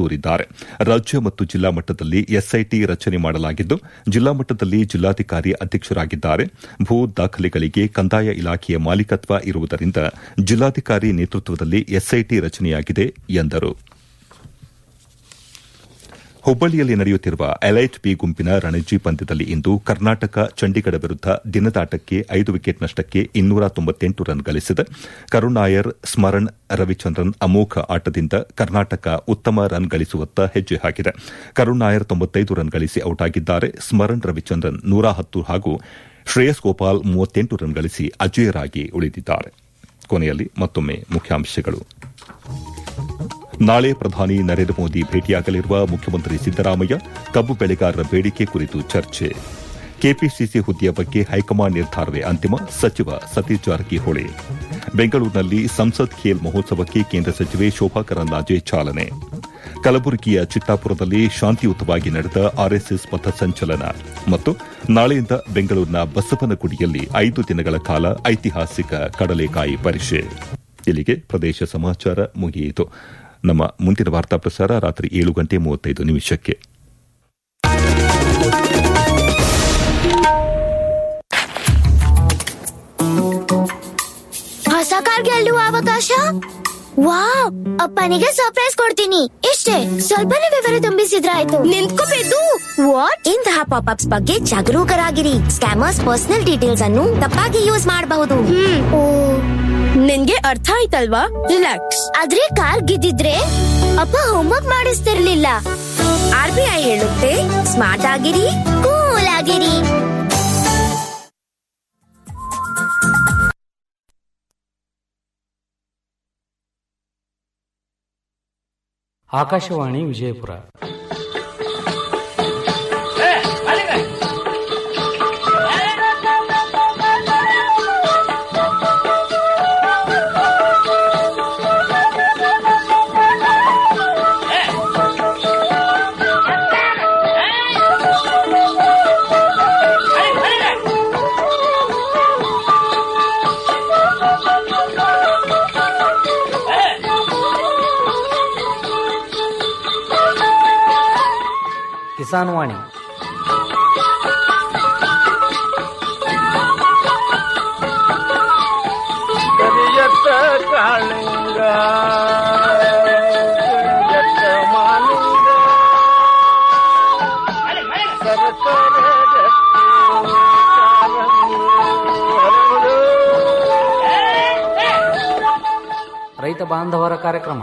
ದೂರಿದ್ದಾರೆ ರಾಜ್ಯ ಮತ್ತು ಜಿಲ್ಲಾ ಮಟ್ಟದಲ್ಲಿ ಎಸ್ಐಟಿ ರಚನೆ ಮಾಡಲಾಗಿದ್ದು ಜಿಲ್ಲಾ ಮಟ್ಟದಲ್ಲಿ ಜಿಲ್ಲಾಧಿಕಾರಿ ಅಧ್ಯಕ್ಷರಾಗಿದ್ದಾರೆ ಭೂ ದಾಖಲೆಗಳಿಗೆ ಕಂದಾಯ ಇಲಾಖೆಯ ಮಾಲೀಕತ್ವ ಇರುವುದರಿಂದ ಜಿಲ್ಲಾಧಿಕಾರಿ ನೇತೃತ್ವದಲ್ಲಿ ಎಸ್ಐಟಿ ರಚನೆಯಾಗಿದೆ ಎಂದರು ಹುಬ್ಬಳ್ಳಿಯಲ್ಲಿ ನಡೆಯುತ್ತಿರುವ ಎಲೈಟ್ ಬಿ ಗುಂಪಿನ ರಣಜಿ ಪಂದ್ಯದಲ್ಲಿ ಇಂದು ಕರ್ನಾಟಕ ಚಂಡೀಗಢ ವಿರುದ್ಧ ದಿನದಾಟಕ್ಕೆ ಐದು ವಿಕೆಟ್ ನಷ್ಟಕ್ಕೆ ಇನ್ನೂರ ತೊಂಬತ್ತೆಂಟು ರನ್ ಗಳಿಸಿದೆ ಕರುಣ್ ನಾಯರ್ ಸ್ಮರಣ್ ರವಿಚಂದ್ರನ್ ಅಮೋಘ ಆಟದಿಂದ ಕರ್ನಾಟಕ ಉತ್ತಮ ರನ್ ಗಳಿಸುವತ್ತ ಹೆಜ್ಜೆ ಹಾಕಿದೆ ಕರುಣ್ ನಾಯರ್ ತೊಂಬತ್ತೈದು ರನ್ ಗಳಿಸಿ ಔಟ್ ಆಗಿದ್ದಾರೆ ಸ್ಮರಣ್ ರವಿಚಂದ್ರನ್ ನೂರ ಹತ್ತು ಹಾಗೂ ಶ್ರೇಯಸ್ ಗೋಪಾಲ್ ಮೂವತ್ತೆಂಟು ರನ್ ಗಳಿಸಿ ಅಜೇಯರಾಗಿ ಉಳಿದಿದ್ದಾರೆ ಕೊನೆಯಲ್ಲಿ ಮತ್ತೊಮ್ಮೆ ಮುಖ್ಯಾಂಶಗಳು ನಾಳೆ ಪ್ರಧಾನಿ ನರೇಂದ್ರ ಮೋದಿ ಭೇಟಿಯಾಗಲಿರುವ ಮುಖ್ಯಮಂತ್ರಿ ಸಿದ್ದರಾಮಯ್ಯ ಕಬ್ಬು ಬೆಳೆಗಾರರ ಬೇಡಿಕೆ ಕುರಿತು ಚರ್ಚೆ ಕೆಪಿಸಿಸಿ ಹುದ್ದೆಯ ಬಗ್ಗೆ ಹೈಕಮಾಂಡ್ ನಿರ್ಧಾರವೇ ಅಂತಿಮ ಸಚಿವ ಸತೀಶ್ ಜಾರಕಿಹೊಳಿ ಬೆಂಗಳೂರಿನಲ್ಲಿ ಸಂಸತ್ ಖೇಲ್ ಮಹೋತ್ಸವಕ್ಕೆ ಕೇಂದ್ರ ಸಚಿವೆ ಶೋಭಾ ಕರಂದ್ಲಾಜೆ ಚಾಲನೆ ಕಲಬುರಗಿಯ ಚಿತ್ತಾಪುರದಲ್ಲಿ ಶಾಂತಿಯುತವಾಗಿ ನಡೆದ ಆರ್ಎಸ್ಎಸ್ ಪಥಸಂಚಲನ ಮತ್ತು ನಾಳೆಯಿಂದ ಬೆಂಗಳೂರಿನ ಬಸವನಗುಡಿಯಲ್ಲಿ ಐದು ದಿನಗಳ ಕಾಲ ಐತಿಹಾಸಿಕ ಕಡಲೆಕಾಯಿ ಪರಿಷೆ ಇಲ್ಲಿಗೆ ಪ್ರದೇಶ ಸಮಾಚಾರ ಮುಗಿಯಿತು ನಮ್ಮ ಮುಂದಿನ ವಾರ್ತಾ ಪ್ರಸಾರ ರಾತ್ರಿ ಏಳು ಗಂಟೆ ಮೂವತ್ತೈದು ನಿಮಿಷಕ್ಕೆ ಹೊಸ ಕಾರ್ ಗೆಲ್ಲುವ ಅವಕಾಶ ವಾವ್ ಅಪ್ಪನಿಗೆ ಸರ್ಪ್ರೈಸ್ ಕೊಡ್ತೀನಿ ಇಷ್ಟೇ ಸ್ವಲ್ಪನೇ ವಿವರ ತುಂಬಿಸಿದ್ರಾಯ್ತು ನಿಂತ್ಕೋಬೇಕು ವಾಟ್ ಇಂತಹ ಪಾಪ್ ಅಪ್ಸ್ ಬಗ್ಗೆ ಜಾಗರೂಕರಾಗಿರಿ ಸ್ಕ್ಯಾಮರ್ಸ್ ಪರ್ಸನಲ್ ಡೀಟೇಲ್ಸ್ ಅನ್ನು ತಪ್ಪಾಗಿ ಯೂಸ್ ಮಾಡಬಹುದು ನಿನ್ಗೆ ಅರ್ಥ ಆಯ್ತಲ್ವಾ ರಿಲ್ಯಾಕ್ಸ್ ಆದ್ರೆ ಕಾರ್ ಗಿದ್ದಿದ್ರೆ ಅಪ್ಪ ಹೋಮ್ವರ್ಕ್ ಮಾಡಿಸ್ತಿರ್ಲಿಲ್ಲ ಆರ್ ಬಿ ಐ ಹೇಳುತ್ತೆ ಸ್ಮಾರ್ಟ್ ಆಗಿರಿ ಕೂಲ್ ಆಗಿರಿ ಆಕಾಶವಾಣಿ ವಿಜಯಪುರ ಕಿಸಾನ್ ವಾಣಿ ಕರಿಯತ್ತ ಕಾಳಿಂಗ ಕರಿಯತ್ತ ಮಾಲಿಂಗ ಸರಸರ ರತ್ನ ಕಾರಂಗಿ ಹರಡು. ರೈತ ಬಾಂಧವರ ಕಾರ್ಯಕ್ರಮ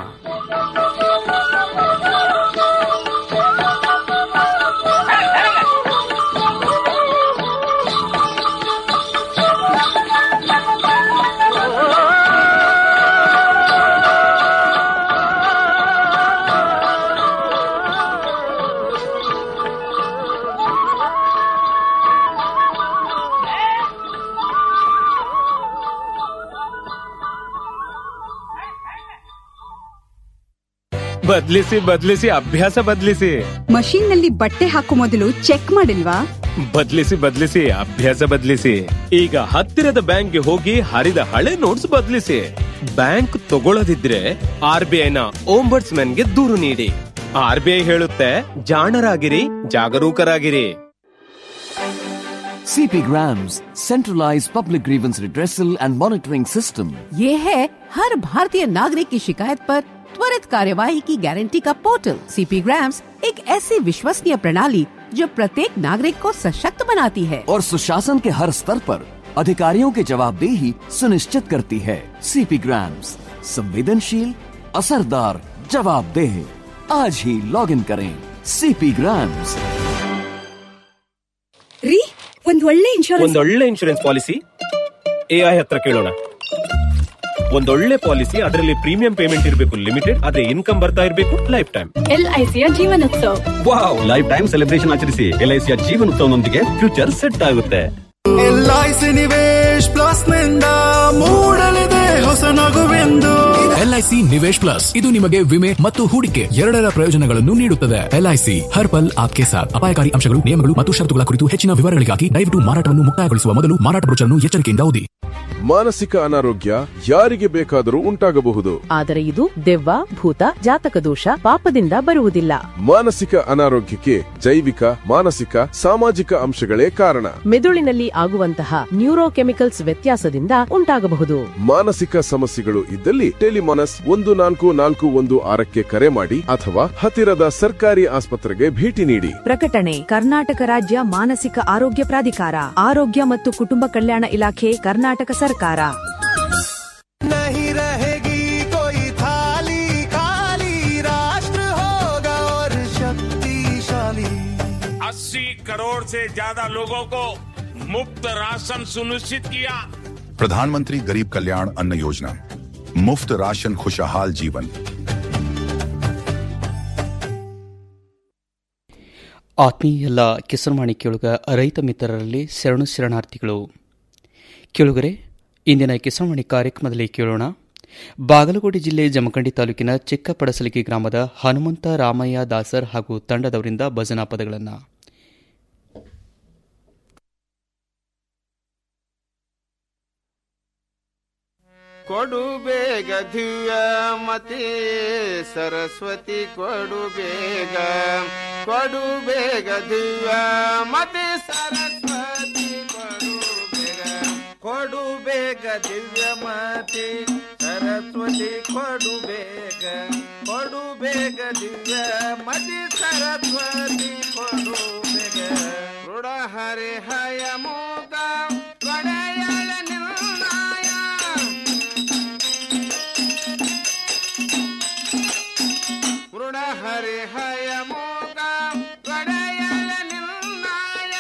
ಬದ್ಲಿಸಿ ಬದ್ಲಿಸಿ ಅಭ್ಯಾಸ ಬದ್ಲಿಸಿ ಮಷೀನ್ ನಲ್ಲಿ ಬಟ್ಟೆ ಹಾಕೋ ಮೊದಲು ಚೆಕ್ ಮಾಡಿಲ್ವಾ ಬದ್ಲಿಸಿ ಬದ್ಲಿಸಿ ಅಭ್ಯಾಸ ಬದ್ಲಿಸಿ ಈಗ ಹತ್ತಿರದ ಬ್ಯಾಂಕ್ಗೆ ಹೋಗಿ ಹರಿದ ಹಳೆ ನೋಟ್ಸ್ ಬದ್ಲಿಸಿ ಬ್ಯಾಂಕ್ ತಗೊಳ್ಳದಿದ್ರೆ ಆರ್ ಬಿ ಐನ ಓಂಬರ್ಟ್ಸ್ ಗೆ ದೂರು ನೀಡಿ ಆರ್ ಬಿ ಐ ಹೇಳುತ್ತೆ ಜಾಣರಾಗಿರಿ ಜಾಗರೂಕರಾಗಿರಿ CP Grams, centralized public grievance redressal and monitoring system. ये है हर भारतीय नागरिक की शिकायत पर त्वरित कार्यवाही की गारंटी का पोर्टल सीपी ग्राम्स एक ऐसी विश्वसनीय प्रणाली जो प्रत्येक नागरिक को सशक्त बनाती है और सुशासन के हर स्तर पर अधिकारियों की जवाबदेही सुनिश्चित करती है CP Grams, संवेदनशील असरदार जवाबदेह आज ही लॉग इन करें CP Grams. ರೀ ಒಂದ್ ಒಳ್ಳೆ ಇನ್ಶೂರೆನ್ಸ್ ಒಂದೊಳ್ಳೆ ಇನ್ಶೂರೆನ್ಸ್ ಪಾಲಿಸಿ ಎಐ ಹತ್ರ ಕೇಳೋಣ ಒಂದೊಳ್ಳೆ ಪಾಲಿಸಿ ಅದರಲ್ಲಿ ಪ್ರೀಮಿಯಂ ಪೇಮೆಂಟ್ ಇರಬೇಕು ಲಿಮಿಟೆಡ್ ಅದೇ ಇನ್ಕಮ್ ಬರ್ತಾ ಇರಬೇಕು ಲೈಫ್ ಟೈಮ್ ಎಲ್ಐಸಿಯ Jeevanotsav wow life time celebration ಆಚರಿಸಿ ಎಲ್ಐಸಿಯ ಜೀವನೋತ್ಸವನೊಂದಿಗೆ ಫ್ಯೂಚರ್ ಸೆಟ್ ಆಗುತ್ತೆ ಎಲ್ಐಸಿ ನಿವೇಶ್ ಪ್ಲಸ್ ನಿಂದ ಮೂಡಲಿದೆ ಹೊಸ ನಗುವೆಂದು ಎಲ್ಐಸಿ ನಿವೇಶ್ ಪ್ಲಸ್ ಇದು ನಿಮಗೆ ವಿಮೆ ಮತ್ತು ಹೂಡಿಕೆ ಎರಡರ ಪ್ರಯೋಜನಗಳನ್ನು ನೀಡುತ್ತದೆ ಎಲ್ಐಸಿ ಹರ್ ಪಲ್ ಆಪ್ಕೆ ಸಾಥ್ ಅಪಾಯಕಾರಿ ಅಂಶಗಳು ನಿಯಮಗಳು ಮತ್ತು ಷರತ್ತುಗಳ ಕುರಿತು ಹೆಚ್ಚಿನ ವಿವರಗಳಿಗಾಗಿ ದಯವಿಟ್ಟು ಮಾರಾಟವನ್ನು ಮುಕ್ತಾಯಗೊಳಿಸುವ ಮೊದಲು ಮಾರಾಟ ಬ್ರೋಚರ್ನ್ನು ಎಚ್ಚರಿಕೆಯಿಂದ ಓದಿ ಮಾನಸಿಕ ಅನಾರೋಗ್ಯ ಯಾರಿಗೆ ಬೇಕಾದರೂ ಉಂಟಾಗಬಹುದು ಆದರೆ ಇದು ದೆವ್ವ ಭೂತ ಜಾತಕ ದೋಷ ಪಾಪದಿಂದ ಬರುವುದಿಲ್ಲ ಮಾನಸಿಕ ಅನಾರೋಗ್ಯಕ್ಕೆ ಜೈವಿಕ ಮಾನಸಿಕ ಸಾಮಾಜಿಕ ಅಂಶಗಳೇ ಕಾರಣ ಮೆದುಳಿನಲ್ಲಿ ಆಗುವಂತಹ ನ್ಯೂರೋಕೆಮಿಕಲ್ಸ್ ವ್ಯತ್ಯಾಸದಿಂದ ಉಂಟಾಗಬಹುದು ಮಾನಸಿಕ ಸಮಸ್ಯೆಗಳು ಇದ್ದಲ್ಲಿ ಟೆಲಿಮಾನಸ್ ಒಂದು ನಾಲ್ಕು ನಾಲ್ಕು ಒಂದು ಆರಕ್ಕೆ ಕರೆ ಮಾಡಿ ಅಥವಾ ಹತ್ತಿರದ ಸರ್ಕಾರಿ ಆಸ್ಪತ್ರೆಗೆ ಭೇಟಿ ನೀಡಿ ಪ್ರಕಟಣೆ ಕರ್ನಾಟಕ ರಾಜ್ಯ ಮಾನಸಿಕ ಆರೋಗ್ಯ ಪ್ರಾಧಿಕಾರ ಆರೋಗ್ಯ ಮತ್ತು ಕುಟುಂಬ ಕಲ್ಯಾಣ ಇಲಾಖೆ ಕರ್ನಾಟಕ ಸರ್ಕಾರ नहीं रहेगी कोई थाली खाली राष्ट्र होगा और शक्तिशाली अस्सी करोड़ से ज्यादा लोगों को मुफ्त राशन सुनिश्चित किया प्रधानमंत्री गरीब कल्याण अन्न योजना मुफ्त राशन खुशहाल जीवन ಆತ್ಮೀಯ ಎಲ್ಲ ಕಿಸನ್ವಾಣಿ ಕೇಳುಗ ರೈತ ಮಿತ್ರರಲ್ಲಿ ಶರಣು ಶರಣಾರ್ಥಿಗಳು ಕೇಳುಗರೆ ಇಂದಿನ ಕಿಸನ್ವಾಣಿ ಕಾರ್ಯಕ್ರಮದಲ್ಲಿ ಕೇಳೋಣ ಬಾಗಲಕೋಟೆ ಜಿಲ್ಲೆ ಜಮಖಂಡಿ ತಾಲೂಕಿನ ಚಿಕ್ಕಪಡಸಲಿಗೆ ಗ್ರಾಮದ ಹನುಮಂತ ರಾಮಯ್ಯ ದಾಸರ್ ಹಾಗೂ ತಂಡದವರಿಂದ ಭಜನಾ ಪದಗಳನ್ನು ಕೊಡು ಬೇಗ ದಿವ್ಯ ಮತಿ ಸರಸ್ವತಿ ಕೊಡು ಬೇಗ ಕೊಡು ಬೇಗ ದಿವ್ಯ ಮತಿ ಸರಸ್ವತಿ ಕೊಡು ಬೇಗ ಕೊಡು ಬೇಗ ದಿವ್ಯ ಮತಿ ಸರಸ್ವತಿ ಕೊಡು ಬೇಗ ಕೊಡು ಬೇಗ ದಿವ್ಯ ಮತಿ ಸರಸ್ವತಿ ಕೊಡು ಬೇಗ ಋಣ ಹರಿ ಹಯ ಮೂಕ ಒಡೆಯಳ ನಿರ್ಣಯ ಮೃಣ ಹರಿ ಹಯ ಮೋಗ ಒಡೆಯಲ ನಿರ್ಣಯ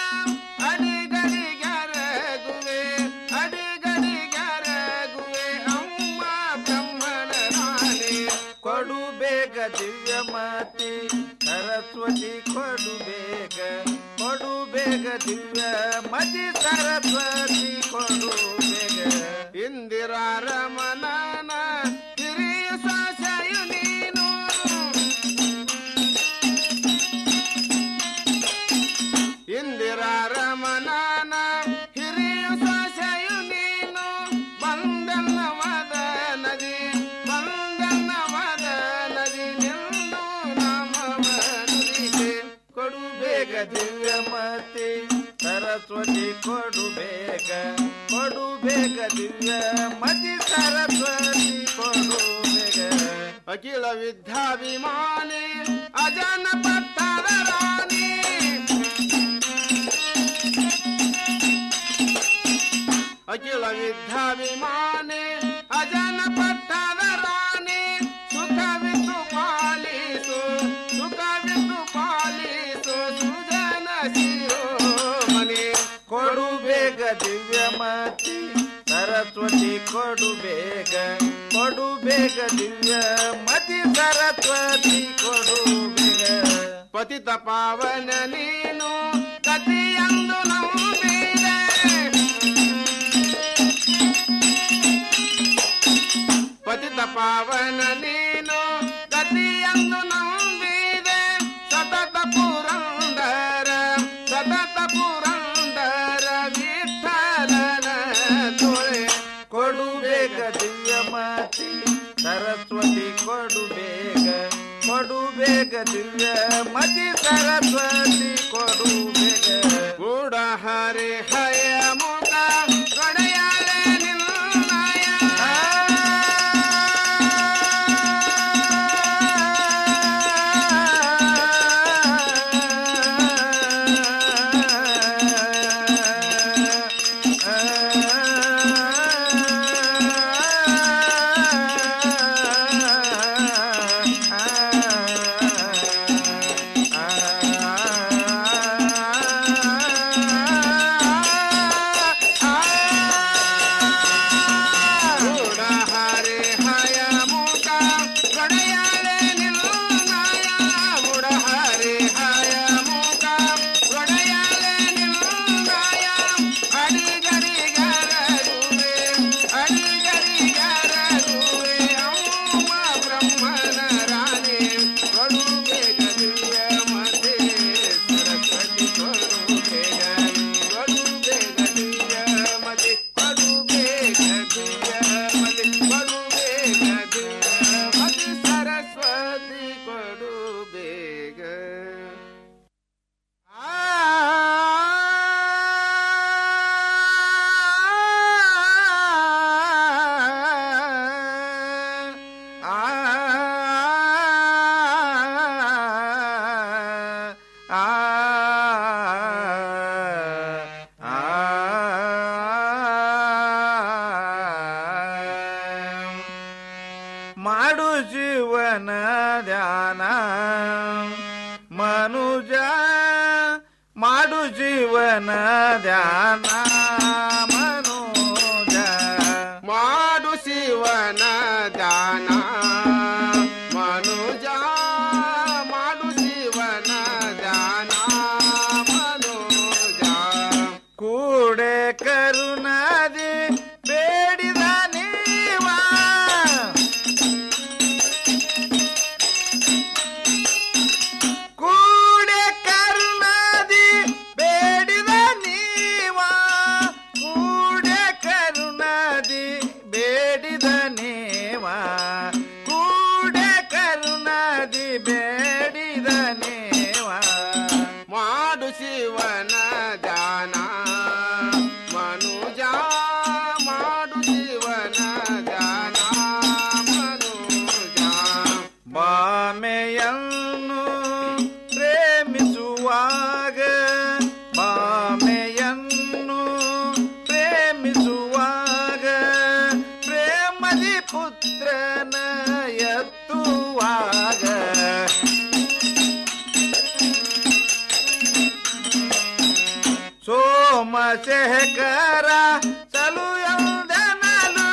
ಅಡಿಗಡಿಗರಗುವೆ ಅಡಿಗಡಿಗರಗುವೆ ಅಮ್ಮ ಬ್ರಹ್ಮಣ ರಾಣಿ ಕೊಡು ಬೇಗ ದಿವ್ಯ ಮಾತಿ ಸರಸ್ವತಿ ಕೊಡು ಬೇಗ ಕೊಡು ಬೇಗ ದಿವ್ಯ ಮತಿ ಸರಸ್ವತಿ ಕೊಡು ಬೇಗ ಇಂದಿರಾ ರಮಣನ ಹಿರಿಯ ಸಾಸಯು ನೀನು ಇಂದಿರಾ ರಮಣನ ಹಿರಿಯ ಸಾಸಯು ನೀನು ಬಂದನ್ನವದ ನದಿ ಬಂದನ್ನವದ ನದಿ ನಿಲ್ಲು ನಾಮವನುರಿಗೆ ಕೊಡು ಬೇಗ ದಿವ್ಯ ಮತಿ ಸರಸ್ವತಿ ಕೊಡು ಬೇಗ ಕೊಡು ಬೇಗ ದಿವ್ಯ ಮತಿ ಸರಸ್ವತಿ ಕೊಡು ಬೇಗ ಅಖಿಲ ವಿದ್ಯಾಭಿಮಾನಿ ಅಜನ ಪತ್ತರ ರಾಣಿ ಅಖಿಲ ವಿದ್ಯಾಭಿಮಾನಿ ಅಜನ ಪಟ್ಟದ ರಾಣಿ ಸುಖವಿದ್ದು ಪಾಲಿಸು ಸುಖವಿದ್ದು ಪಾಲಿಸು ಸುಜನ ಶಿರೋಮಣಿ ಕೊಡು ಬೇಗ ದಿವ್ಯ ಮತಿ ಸರಸ್ವತಿ ಕೊಡು ಬೇಗ ಕೊಡು ಬೇಗ ದಿವ್ಯ ಮತಿ ಸರಸ್ವತಿ ಕೊಡು ಬೇಗ ಪತಿತ ಪಾವನ ನೀನು ಕತಿಯಂದು ನಂಬಿದೆ ಪತಿತ ಪಾವನ ನೀನು ಗತಿಯಂದು ನಂಬಿದೆ ಸತತ ಪುರಂದರ ಸತತ ಪುರಂದರ ವಿಠಲನ ತೊಳೆ ಕೊಡು ಬೇಗ ದಿವ್ಯ ಮಾತಿ ಸರಸ್ವತಿ ಕೊಡು ಬೇಗ ಕೊಡು ಬೇಗ ದಿವ್ಯ ಮತಿ ಸರಸ್ವತಿ ಕೊಡು ಬೇಗ ಗೂಢ ಹರಿ ಹಯ ಮುಗ ಕೊಡೆಯಾಳೆ ನಿನ್ನಯ ಆ ಶಿವನ ಧ್ಯಾನ ಮನೋಜ ಮಾಡು ಶಿವನ ದಾನ ಮನುಜ ಮಾಡು ಶಿವನ ದಾನ ಮನುಜ ಕೂಡೆ ಕರುಣಾದಿ ಬೇಡಿದ ನೀವ ಕೂಡೆ ಕರುಣಾದಿ ಬೇಡಿದ ನೀವ ಕೂಡೆ ಕರುಣಾದಿ ಬೇಡಿದ ನೀವ ಕೂಡೆ ಕರುಣಾದಿ ಬೇಡಿದ ನೀವ ಮಾಡು ಶಿವನ ದಾನ ಮನುಜ ಮಾಡು ಶಿವನ ದಾನ ಮನುಜ ಬಾಮೆಯನ್ನು ಪ್ರೇಮಿಸುವಾಗ ಬಾಮೆಯನ್ನು ಪ್ರೇಮಿಸುವಾಗ ಪ್ರೇಮದಿ ಪುತ್ರನ ಎತ್ತುವಾಗ ಸೋಮಶೇಖರ ಸಲು ಎಂದನಲು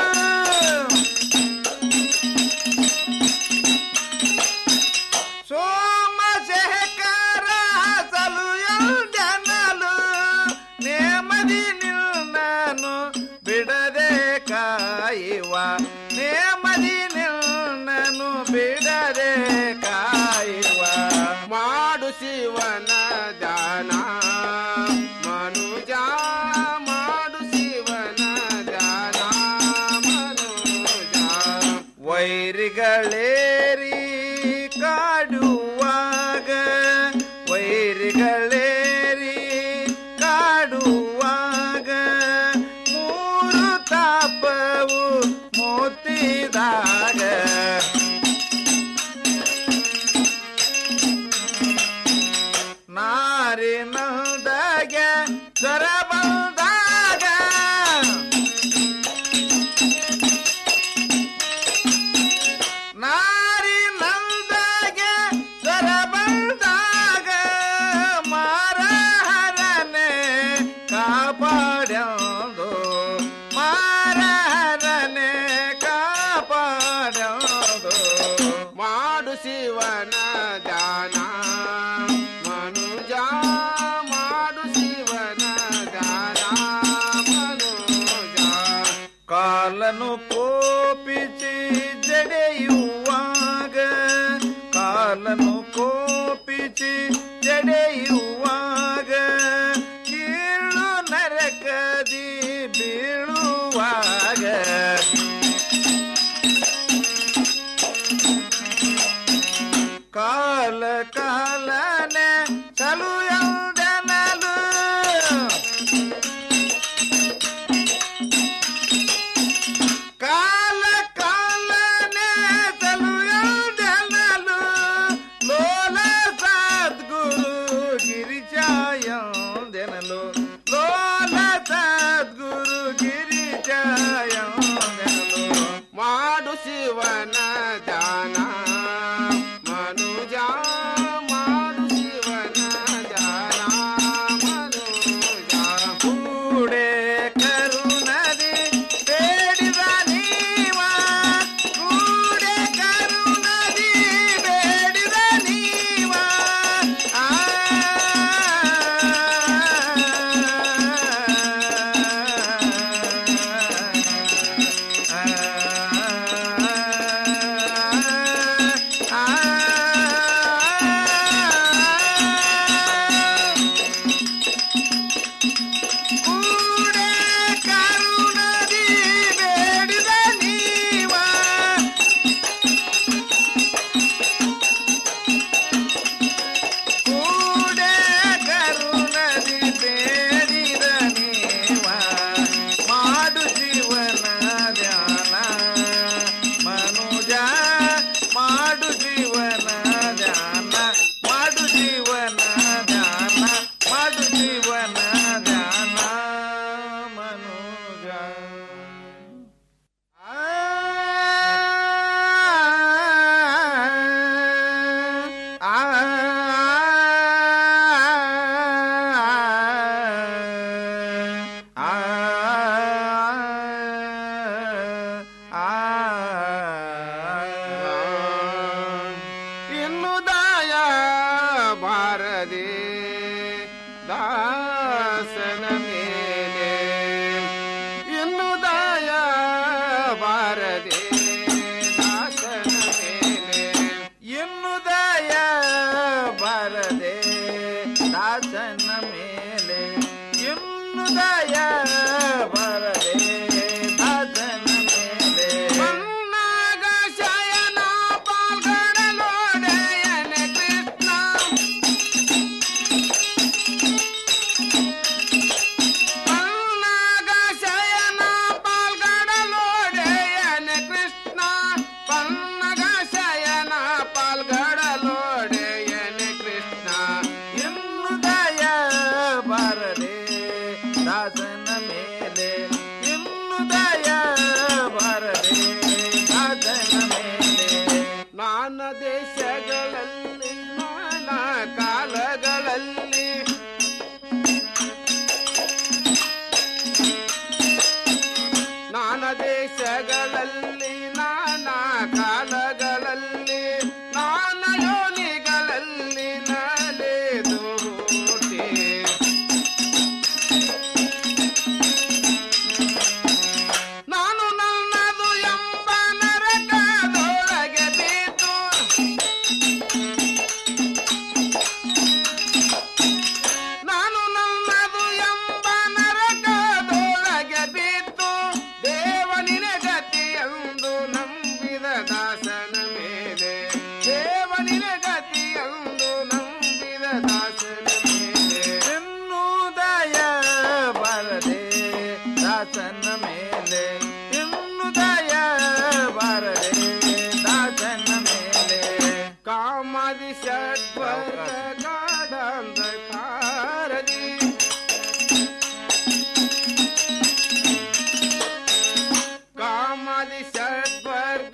ಸೋಮಶೇಖರ ಸಲು ಎಂದನಲು ನೇಮದಿ ನಿನ್ನನು ಬಿಡದೆ ಕಾಯುವ ನೇಮದಿ ನಿನ್ನನು ಬಿಡದೆ ಕಾಯುವ ಮಾಡು ಶಿವನ ದಾನ ಮನುಜ ಮಾಡು ಶಿವನ ದಾನ ಮನುಜ ವೈರಿಗಳೇರಿ ಕಾಡುವಾಗ ವೈರಿಗಳೇರಿ ಕಾಡುವಾಗ ಮೂರು ತಾಪವು ಮೋತಿದಾಗ ನಾರಿನದಾಗ ಸ್ವರ ಬಂದಾಗ ನಾರಿ ನಂದಾಗ ಸ್ವರ ಬಂದಾಗ ಮಾರಹರನೆ ಕಾಪಾಡ್ಯೋದು ಮಾರಹರನೆ ಕಾಪಾಡ್ಯೋದು ಮಾಡು ಶಿವನ ದಾನ ಮನುಜ ಮಾಡು ಶಿವನ ದಾನ ಮನುಜ ಕಾಲನು ಕೋಪಿಸಿ ಜಡೆಯುವಾಗ ಕಾಲನು ಕೋಪಿಸಿ ಜಡೆಯುವಾಗ ಕೀಳು ನರಕದಿ ಬೀಳುವಾಗ ಕಾಲ ಕಾಲನೆ ಚಲು ಎಂದನಲು ಕಾಲ ಕಾಲನೆ ಚಲು ಎಂದನಲು ಲೋಲ ಸದ್ಗುರು ಗಿರಿಜಾಯಂದೆನಲು ಲೋಲ ಸದ್ಗುರು ಗಿರಿಜಾಯಂದೆನಲು ಮಾಡು ಶಿವನ ದಾನ ಮನುಜ ಮಾಡು ಬಾರದೆ ದಾಸನ ಮೇಲೆ ಇನ್ನು ದಯ ಬಾರದೆ ದಾಸನ ಮೇಲೆ ಇನ್ನು ದಯ ಬಾರದೆ ದಾಸನ ಮೇಲೆ ಇನ್ನು ದಯ ಬಾರದೆ ದಾಸನ ಮೇಲೆ ಪನ್ನಾಗ ಶಯನ ಪಾಲ್ಗಡಲೋಡೆಯನೆ ಕೃಷ್ಣ ಪನ್ನಾಗ ಶಯನ ಪಾಲ್ಗಡಲೋಡೆಯನೆ ಕೃಷ್ಣ ಪನ್ನಗ ಶಯನ ಪಾಲ್ಗಡಲೋಡೆಯನೆ ಕೃಷ್ಣ ಇನ್ನು ದಯ ಬರದೆ ದಾಸನ ಮೇಲೆ ಇನ್ನು ದಯ ಬರದೆ ದಾಸನ ಮೇಲೆ ನಾನ ದೇಶಗಳಲ್ಲಿ ನಾನಾ ಕಾಲಗಳಲ್ಲಿ ನಾನಾ ದೇಶಗಳಲ್ಲಿ ನಾನಾ ಕಾಲಗಳಲ್ಲಿ ನಾನಾ ಯೋನಿಗಳಲ್ಲಿ ನಲೆದು ಹುಟ್ಟಿ ನಾನು ನನ್ನದು ಎಂಬ ನರಕದೊಳಗೆ ಬಿದ್ದು ನಾನು ನನ್ನದು ಎಂಬ ನರಕದೊಳಗೆ ಬಿದ್ದು ದೇವನಿನ ಗತಿಯಂದು ನಂಬಿದ ದಾಸನ ಮೇಲೆ ದೇವನಿನ ಗತಿಯಂದು ನಂಬಿದ ದಾಸನ ಮೇಲೆ ಇನ್ನೂ ದಯ ಬರದೆ ದಾಸನ ಮೇಲೆ ಇನ್ನು ದಯ ಬರದೆ ದಾಸನ ಮೇಲೆ ಕಾಮದಿ ಷಡ್ವರ್ಗ ಗಾಢಾಂಧಕಾರದಿ ಕಾಮದಿ ಷಡ್ವರ್ಗ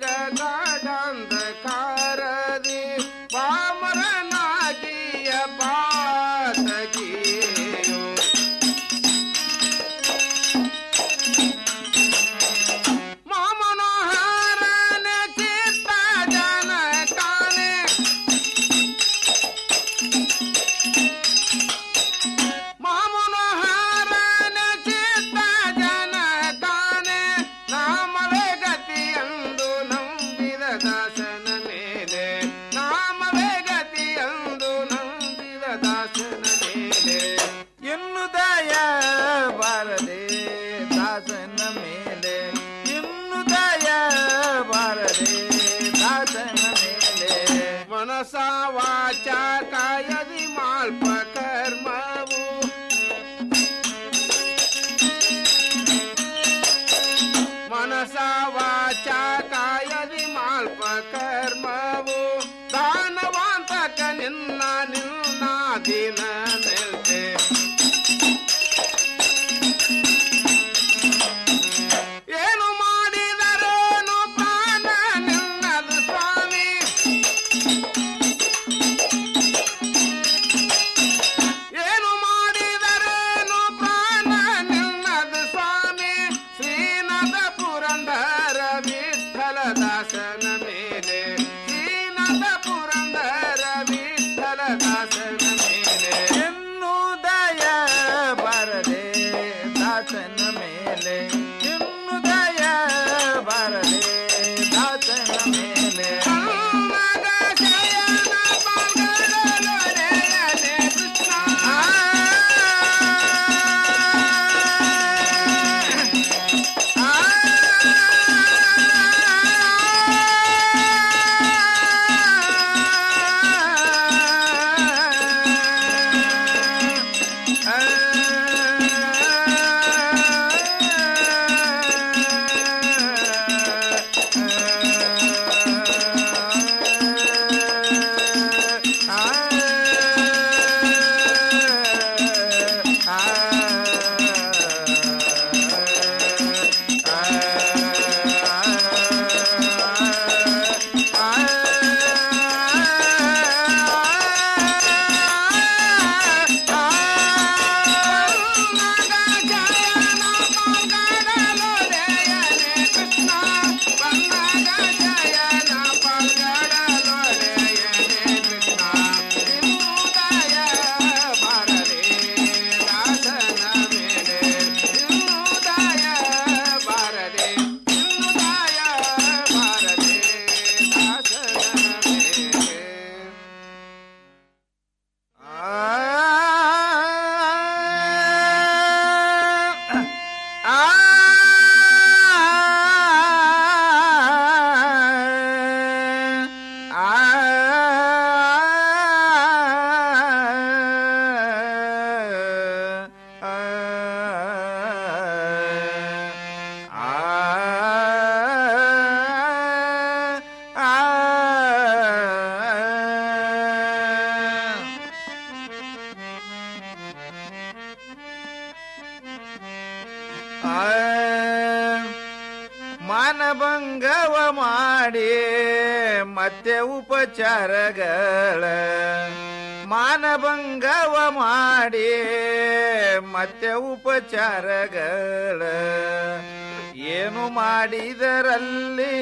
ಗಾಢಾಂಧಕಾರದಿ ಪಾಮರನಾಗಿಯ ಪಾತಗಿಯು ಮಾಮನೋಹರನ ಚಿತ್ತ ಜನಕಾನೆ ಮಾಮನೋಹರನ ಚಿತ್ತ ಜನಕಾನೆ ನಾಮವೇ ಗತಿಯಂದು ನಂಬಿದ ದಾಸನ ಮೇಲೆ ನಾಮವೇ ಗತಿಯಂದು ನಂಬಿದ ದಾಸನ ಮೇಲೆ ಇನ್ನು ದಯ ಬಾರದೆ ದಾಸನ ಮೇಲೆ ಇನ್ನು ದಯ ಬಾರದೆ ದಾಸನ ಮೇಲೆ ಮನಸ ವಾಚ ಕಾಯದಿ ಮಾಲ್ಪ ಕರ್ಮವು ಮನಸ ವಾಚ ಕಾಯದಿ ಮಾಲ್ಪ ಕರ್ಮವು ದಾನವಾಂತಕ ನಿನ್ನ ನಿನ್ನ ದಿನ ನಿಲ್ತೆ ಏನು ಮಾಡಿದರೇನು ಪ್ರಾಣ ನಿನ್ನದು ಸ್ವಾಮಿ ಏನು ಮಾಡಿದರೇನು ಪ್ರಾಣ ನಿನ್ನದು ಸ್ವಾಮಿ ಶ್ರೀನಾಥ ಪುರಂದರ ವಿಠಲ ದಾಸನ ಮೇಲೆ ಶ್ರೀನಾಥ ಪುರಂದರ ವಿಠಲ ದಾಸನ ಮೇಲೆ ಮಾಡಿ ಮತ್ತೆ ಉಪಚಾರಗಳ ಮಾನಭಂಗವ ಮಾಡಿ ಮತ್ತೆ ಉಪಚಾರಗಳ ಏನು ಮಾಡಿದರಲ್ಲಿ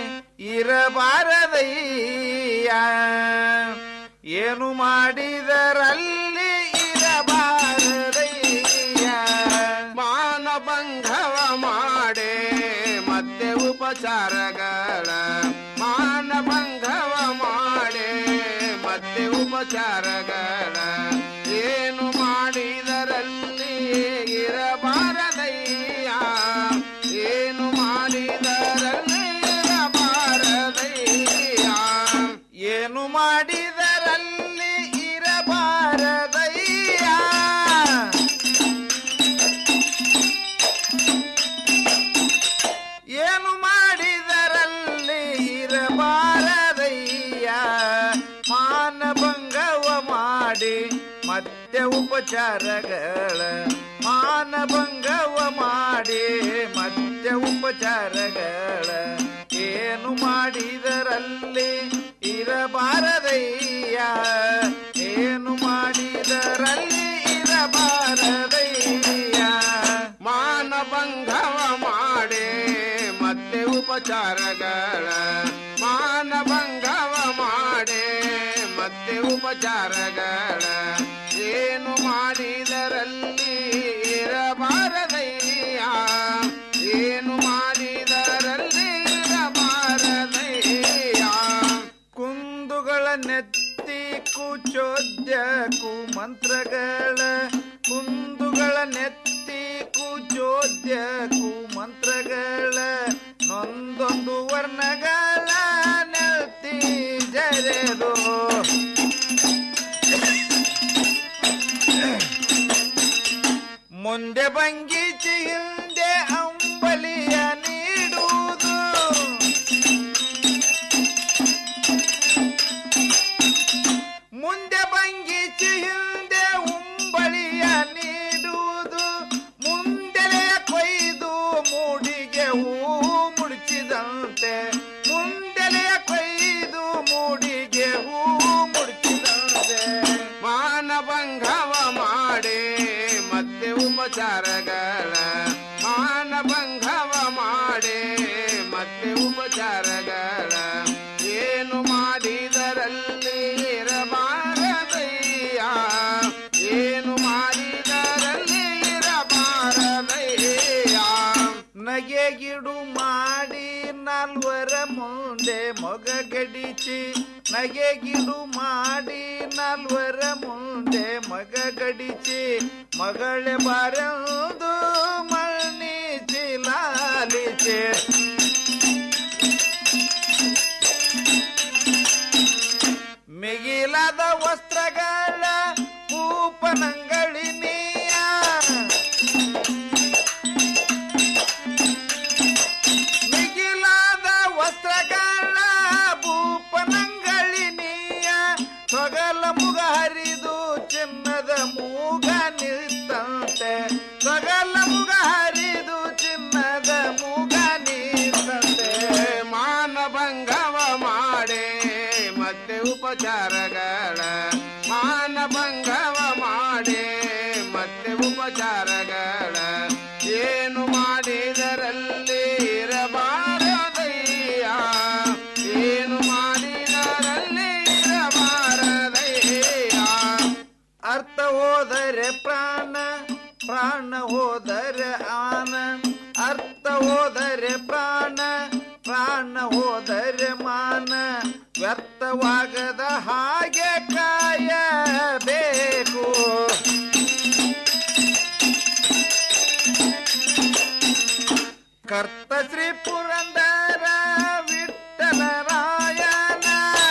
ಇರಬಾರದಯ್ಯ ಏನು ಮಾಡಿದರಲ್ಲಿ ಇರಬಾರದಯ್ಯ ಮಾನಭಂಗವ ಮಾಡೆ ಮತ್ತೆ ಉಪಚಾರಗಳ ಮಾನಭಂಗವ ಮಾಡೆ ಮತ್ತೆ ಉಪಚಾರಗಳ ಏನು ಮಾಡಿದರಲ್ಲಿ ಇರಬಾರದಯ್ಯ ಏನು ಮಾಡಿದರಲ್ಲಿ ಇರಬಾರದಯ್ಯ ಏನು ಮಾಡಿದರಲ್ಲಿ ಇರಬಾರದಯ್ಯ ಏನು ಮಾಡಿದರಲ್ಲಿ ಇರಬಾರದಯ್ಯ ಮಾನಭಂಗವ ಮಾಡಿ ಮತ್ತೆ ಉಪಚಾರಗಳ ಮಾನಭಂಗವ ಮಾಡಿ ಮತ್ತೆ ಉಪಚಾರಗಳ ಏನು ಮಾಡಿದರಲ್ಲಿ ಇರಬಾರದಯ್ಯ ಏನು ಮಾಡಿದರಲ್ಲಿ ಇರಬಾರದಯ್ಯ ಮಾನಭಂಗವ ಮಾಡೆ ಮತ್ತೆ ಉಪಚಾರಗಳ ಮಾನಭಂಗವ ಮಾಡೆ ಮತ್ತೆ ಉಪಚಾರಗಳ ಏನು ಮಾಡಿದರಲ್ಲಿ ಇರಬಾರದಯ್ಯ ಏನು ಮಾಡಿದರಲ್ಲಿ ಇರಬಾರದಯ್ಯ ಕುಂದುಗಳ ನೆತ್ತಿ ಕುಚೋದ್ಯಕು ಮಂತ್ರಗಳ ಕುಂದುಗಳ ನೆತ್ತಿ ಕುಚೋದ್ಯಕು ಮಂತ್ರಗಳ ನೊಂದೊಂದು ವರ್ಣಗಳ ನೆತ್ತಿ ಜರೆದು ಮುಂದೆ ಬಂಗಿಚಿ ಹಿಂದೆ ಅಂಬಲಿಯ ನೀಡುವುದು ಮುಂದೆ ಬಂಗಿಚಿ ಹಿಂದೆ ಉಂಬಳಿಯ ನೀಡುವುದು ಮುಂದೆಲೆ ಕೊಯ್ದು ಮೂಡಿಗೆ ಹೂ ಮುಡಿಸಿದಂತೆ ಮುಂದೆಲೆ ಕೊಯ್ದು ಮೂಡಿಗೆ ಹೂ ಮುಡಿಸಿದಂತೆ ಮಾನಭಂಗವ ಮಾಡೆ ಮತ್ತೆ ಉಪಚಾರಗಳ ಮಾನಭಂಗವ ಮಾಡೆ ಮತ್ತೆ ಉಪಚಾರಗಳ ಏನು ಮಾಡಿದರಲ್ಲಿ ಇರಬಾರದಯ್ಯ ಏನು ಮಾಡಿದರಲ್ಲಿ ಇರಬಾರದಯ್ಯ ನಗೆಗಿಡು ಮಾಡಿ ನಾಲ್ವರ ಮುಂದೆ ಮೊಗ ಗಡಿಚಿ ನಗೆಗಿಡು ಮಾಡಿ ನಾಲ್ವರ ಮುಂದೆ ಮಗ ಗಡಿಚಿ ಮಗಳೇ ಬಾರಂದು ಮಣ್ಣಿಚಿ ಲಾಲಿಚೆ ಮಿಗಿಲಾದ ವಸ್ತ್ರಗಳ ಕೂಪನಂಗಳಿನಿಯ ಮಿಗಿಲಾದ ವಸ್ತ್ರಗಳ ಭೂಪನಂಗಳಿನಿಯ ಸೊಗಲ ಮುಗ ಹರಿದು ಚಿನ್ನದ ಮೂಗ ನಿಂತಂತೆ ಸೊಗಲ ಮುಗ ಹರಿದು ಚಿನ್ನದ ಮೂಗ ನಿಂತಂತೆ ಮಾನಭಂಗವ ಮಾಡೆ ಮತ್ತೆ ಉಪಚಾರಗಳ ಮಾನಭಂಗವ ಮಾಡೆ ಮತ್ತೆ ಉಪಚಾರಗಳ ಏನು ಮಾಡಿದರಲ್ಲಿ ಇರಬಾರದಯ್ಯ ಏನು ಮಾಡಿದರಲ್ಲಿ ಇರಬಾರದಯ್ಯ ಅರ್ಥ ಹೋದರೆ ಪ್ರಾಣ ಪ್ರಾಣ ಹೋದರೆ ಆನ ಅರ್ಥ ಹೋದರೆ ಪ್ರಾಣ ಪ್ರಾಣ ಹೋದರೆ ಮಾನ ವ್ಯರ್ಥವಾಗದ ಹಾಗೆ ಕಾಯಬೇಕು ಕರ್ತ ಶ್ರೀ ಪುರಂದರ ವಿಠಲ ರಾಯನ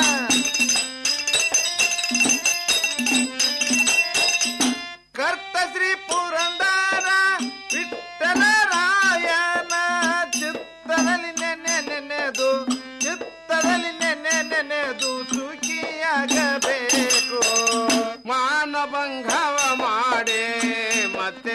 ಕರ್ತ ಶ್ರೀ ಪುರಂದರ ವಿಠಲ ರಾಯನ ಚಿತ್ತದಲ್ಲಿ ನೆನೆ ನೆನೆದು ಚಿತ್ತದಲ್ಲಿ ನೆನೆ ನೆನೆದು ಸುಖಿಯಾಗಬೇಕು ಮಾನಭಂಗವ ಮಾಡೆ ಮತ್ತೆ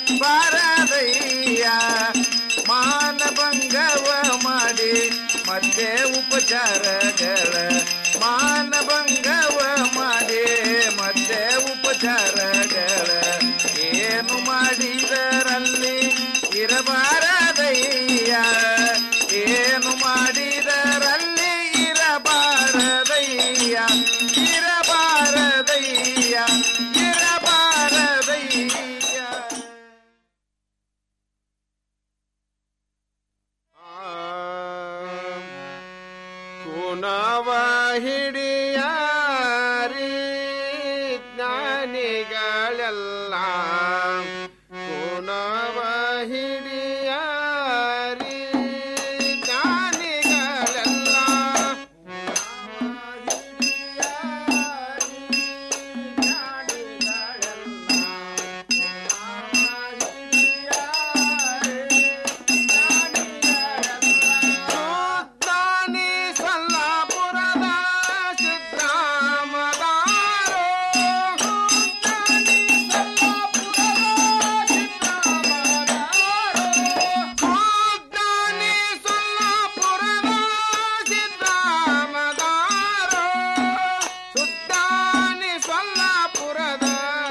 ಬಾರದಯ್ಯ ಮಾನಭಂಗವ ಮಾಡಿ ಮತ್ತೆ ಉಪಚಾರಗಳ ಮಾನಭಂಗವ ಮಾಡಿ ಮತ್ತೆ ಉಪಚಾರಗಳ ಏನು ಮಾಡಿದರಲ್ಲಿ ಇರಬಾರದಯ್ಯ ಏನು ಮಾಡಿದರಲ್ಲಿ ಇರಬಾರದಯ್ಯ ಇರಬಾರದಯ್ಯ ಇರಬಾರದಯ್ಯ ಕುಣವ ಹಿಡಿಯಾರಿ ಜ್ಞಾನಿಗಳೆಲ್ಲ ಕುಣವ ಹಿಡಿಯಾರಿ ಜ್ಞಾನಿಗಳೆಲ್ಲ ಸುದ್ದಾನಿ ಸಲ್ಲಾಪುರದ ಸಿದ್ರಾಮದಾರೋ ಸುದ್ದಾನಿ ಸಲ್ಲಾಪುರದ ಸಿದ್ರಾಮದಾರೋ ಸುದ್ದಾನಿ ಸಲ್ಲಾಪುರದ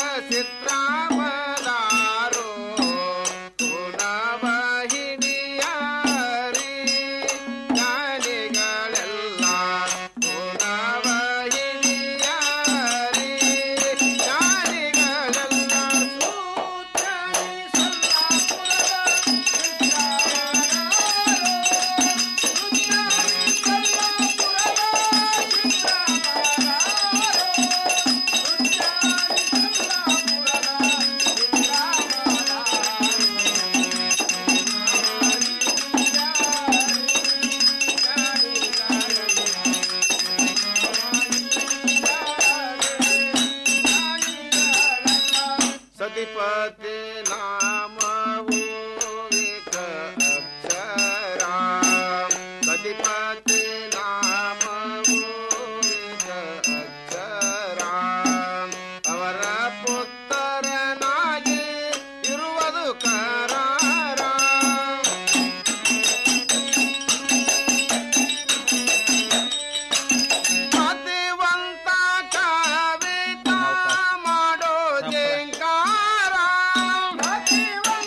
ಸಿದ್ರಾಮದಾರೋ ಕುಣವ ಹಿಡಿಯಾರಿ ಜ್ಞಾನಿಗಳೆಲ್ಲ ಕುಣವ ಹಿಡಿಯಾರಿ ಜ್ಞಾನಿಗಳೆಲ್ಲ ಸತಿಪತಿ ನಾಮವು ಏಕ ಅಕ್ಷರ ಸತಿಪತಿ ನಾಮವು ಏಕ ಅಕ್ಷರ ಅವರ ಪುತ್ರನಾಗಿ ಇರುವುದು ಕರಾರ ಮತಿವಂತ ಕವಿತ ಮಾಡೋ ಜಂಕಾರ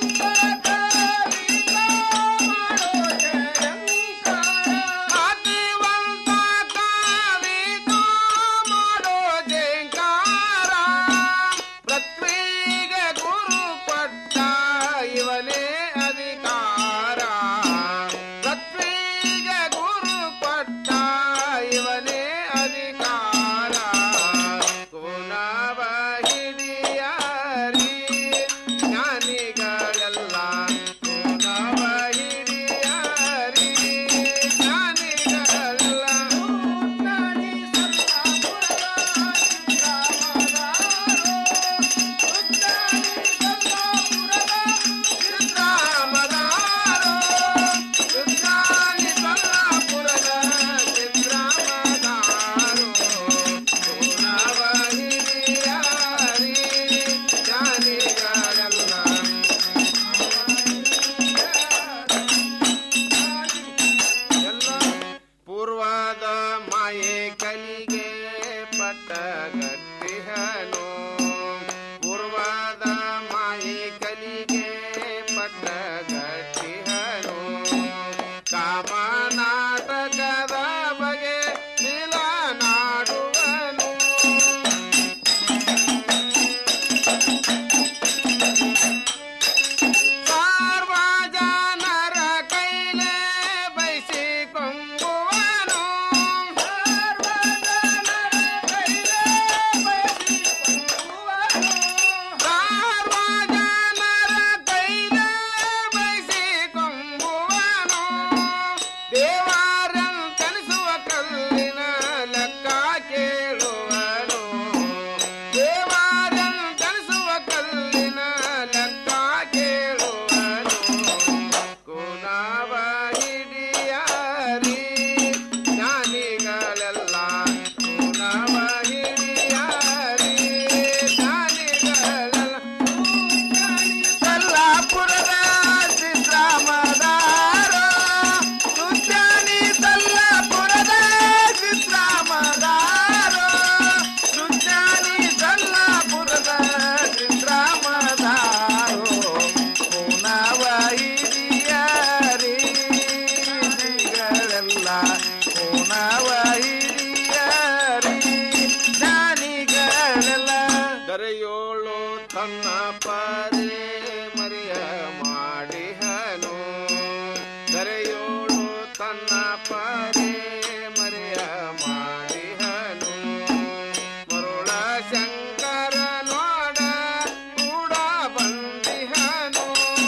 ತನ್ನ ಪರಿ ಮರಿಯ ಮಾಡಿಹನು ದರೆಯೋಳು ತನ್ನ ಪರಿ ಮರಿಯ ಮಾಡಿಹನು ಮರುಳ ಶಂಕರ ನೋಡ ಕೂಡ ಬಂದಿಹನು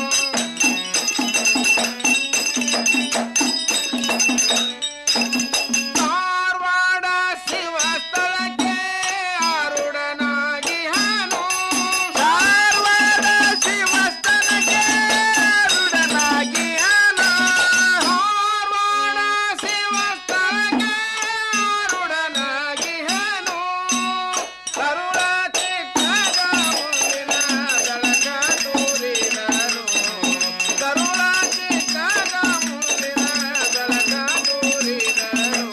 ಧಾರವಾಡ ಶಿವಸ್ಥಳಕ್ಕೆ ಆರುಡನಾಗಿಹನು ಧಾರವಾಡ ಶಿವಸ್ಥಳಕ್ಕೆ ಆರುಡನಾಗಿಹನು ಧಾರವಾಡ ಶಿವಸ್ಥಳಕ್ಕೆ ಆರುಡನಾಗಿಹನು ಕರುಳ ಚಿಕ್ಕದ ಮುಂದಿನ ದಳಕ ತೂರಿದನು ಕರುಳ ಚಿಕ್ಕದ ಮುಂದಿನ ದಳಕ ತೂರಿದನು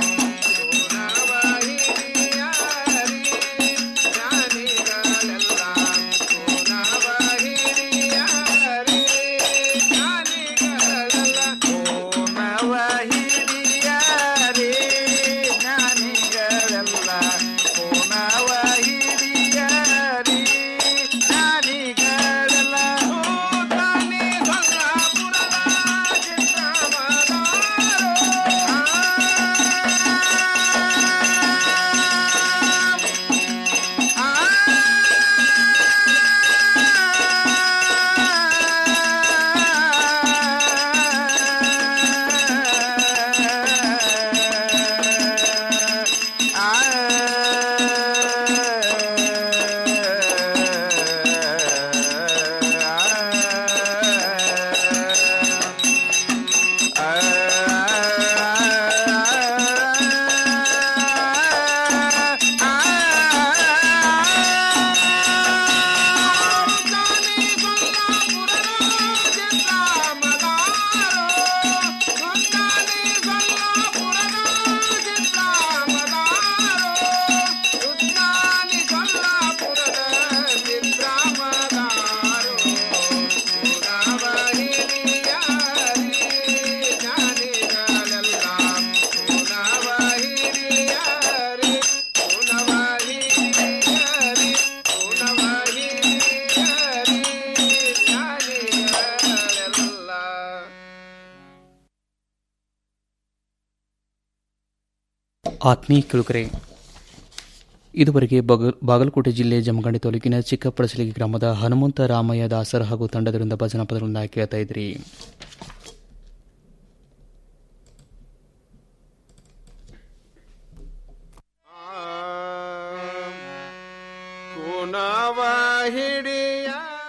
ಆತ್ಮೀಯ ಕೇಳುಗರೆ ಇದುವರೆಗೆ ಬಗ ಬಾಗಲಕೋಟೆ ಜಿಲ್ಲೆ ಜಮಖಂಡಿ ತಾಲೂಕಿನ ಚಿಕ್ಕಪಡಸಲಿಗೆ ಗ್ರಾಮದ ಹನುಮಂತ ರಾಮಯ್ಯ ದಾಸರ ಹಾಗೂ ತಂಡದರಿಂದ ಭಜನಾ ಪದಗಳನ್ನು ಕೇಳ್ತಾ ಇದ್ರಿ ಕುನವ ಹಿಡಿಯ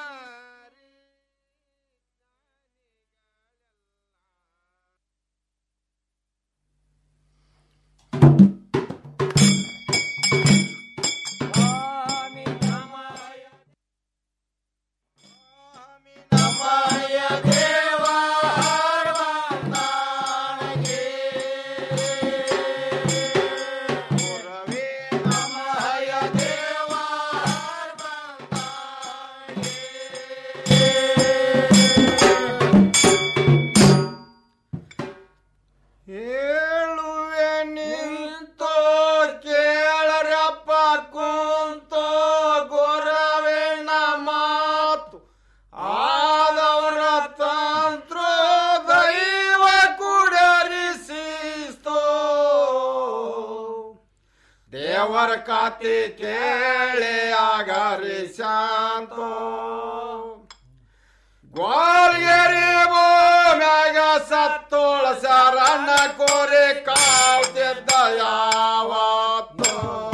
ಹೇಳುವೆ ನಿಂತೋ ಕೇಳರಪ್ಪ ಕುಂತೋ ಗೊರವೇಣ ಮಾತು ಆದವರ ತಂತ್ರ ದೈವ ಕುಡರಿಸಿಸ್ತೋ ದೇವರ ಕಾತಿ ಕೇಳಿ ಆಗರಿ ಶಾಂತೋ ಗ್ವಾಲ್ಗೆರಿ ಮ್ಯಾಗ ಸತ್ತೋಳ ಶರಣ ಕೋರಿ ಕಾವ್ತಿದ್ದ ಯಾವತ್ತೋ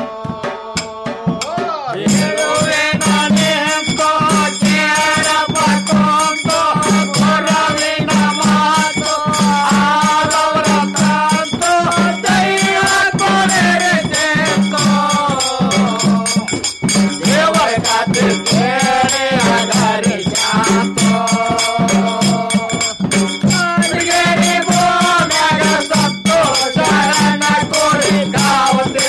ಹೇಳುವೆ ನಾನೆಂತೋ ಕೇಳಪ್ಪ ಕೊಂತೋ ಕೊರವಿನ ಮಾತು ಆದವರ ತಂತೋ ದೈವ ಕೊನೆರೆಸೆಂತೋ ದೇವರ ಕಾತೆ ಕೇಳಿ ಆಗರಿ ಶಾಂತೋ ಗೆರಿ ಮ್ಯಾಗ ಸತ್ತೋ ಶರಣ ಕೋರಿ ಕಾವತೆ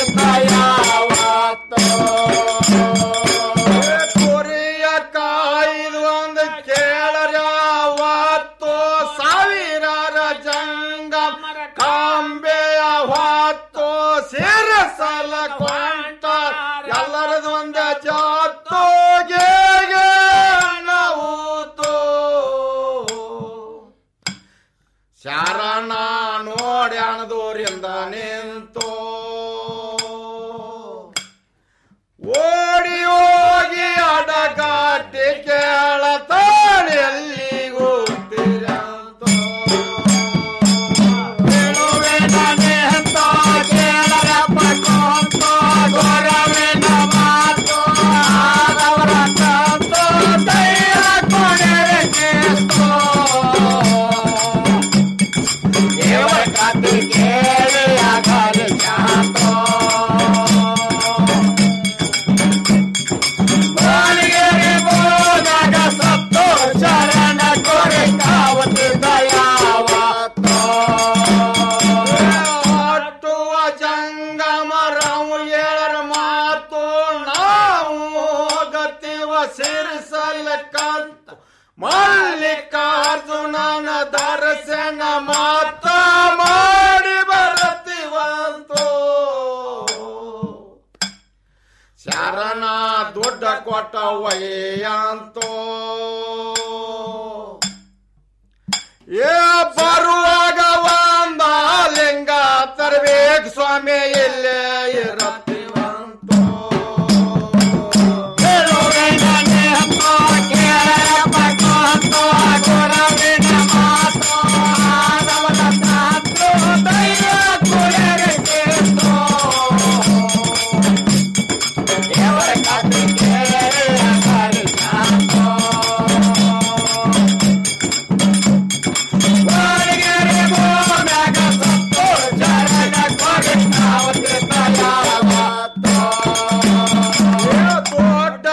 ದರ್ಶಿಸಲಕ್ಕಂತ ಮಲ್ಲಿಕಾರ್ಜುನನ ದರ್ಶನ ಮಾತ ಮಾಡಿ ಬರತಿವಂತೋ ಶರಣ ದೊಡ್ಡ ಕೊಟ್ಟ ವಯ್ಯಾಂತೋ ಏ ಬರುವಾಗ ಒಂದ ಲಿಂಗ ತರ್ಬೇಕ್ ಸ್ವಾಮಿ ಇಲ್ಲೇ ಇರತ್ತ